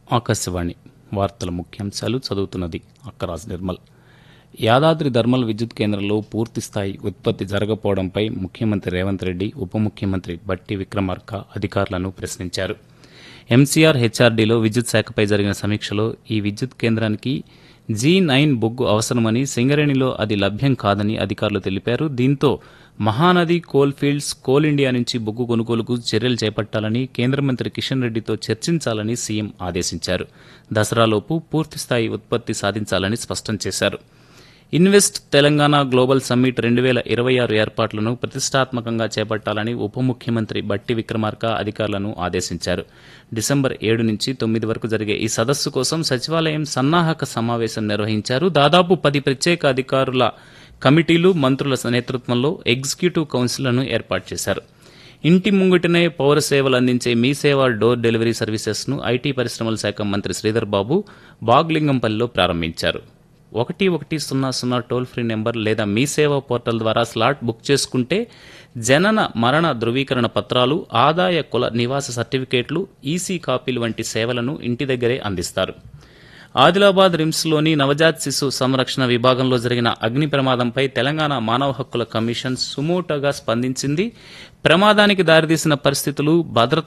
ఆకాశవాణి వార్తల ముఖ్యాంశాలు చదువుతున్నది అక్కరాజ్ నిర్మల్ యాదాద్రి థర్మల్ విద్యుత్ కేంద్రంలో పూర్తిస్థాయి ఉత్పత్తి జరగకపోవడంపై ముఖ్యమంత్రి రేవంత్ రెడ్డి ఉప ముఖ్యమంత్రి బట్టి విక్రమార్క అధికారులను ప్రశ్నించారు ఎంసీఆర్ హెచ్ఆర్డీలో విద్యుత్ శాఖపై జరిగిన సమీక్షలో ఈ విద్యుత్ కేంద్రానికి జీ నైన్ బొగ్గు అవసరమని సింగరేణిలో అది లభ్యం కాదని అధికారులు తెలిపారు దీంతో Mahanadi coalfields coal India నుంచి బొగ్గు కొనుగోలుకు చర్యలు చేపట్టాలని కేంద్ర మంత్రి కిషన్ రెడ్డితో చర్చించాలని సీఎం ఆదేశించారు దసరాలోపు పూర్తిస్థాయి ఉత్పత్తి సాధించాలని స్పష్టం చేశారు ఇన్వెస్ట్ తెలంగాణ గ్లోబల్ సమ్మిట్ రెండు వేల ఇరవై ఆరు ఏర్పాట్లను ప్రతిష్టాత్మకంగా చేపట్టాలని ఉప ముఖ్యమంత్రి బట్టి విక్రమార్క అధికారులను ఆదేశించారు డిసెంబర్ ఏడు నుంచి తొమ్మిది వరకు జరిగే ఈ సదస్సు కోసం సచివాలయం సన్నాహక సమావేశం నిర్వహించారు దాదాపు పది ప్రత్యేక అధికారుల కమిటీలు మంత్రుల నేతృత్వంలో ఎగ్జిక్యూటివ్ కౌన్సిల్లను ఏర్పాటు చేశారు ఇంటి ముంగిటనే పౌర సేవలు అందించే మీ సేవ డోర్ డెలివరీ సర్వీసెస్ను ఐటీ పరిశ్రమల శాఖ మంత్రి శ్రీధర్ బాబు బాగ్లింగంపల్లిలో ప్రారంభించారు ఒకటి ఒకటి సున్నా సున్నా టోల్ ఫ్రీ నెంబర్ లేదా మీ సేవ పోర్టల్ ద్వారా స్లాట్ బుక్ చేసుకుంటే జనన మరణ ధృవీకరణ పత్రాలు ఆదాయ కుల నివాస సర్టిఫికేట్లు ఈసీ కాపీలు వంటి సేవలను ఇంటి దగ్గరే అందిస్తారు ఆదిలాబాద్ రిమ్స్లోని నవజాత్ శిశు సంరక్షణ విభాగంలో జరిగిన అగ్ని ప్రమాదంపై తెలంగాణ మానవ హక్కుల కమిషన్ సుమోటోగా స్పందించింది ప్రమాదానికి దారితీసిన పరిస్థితులు భద్రత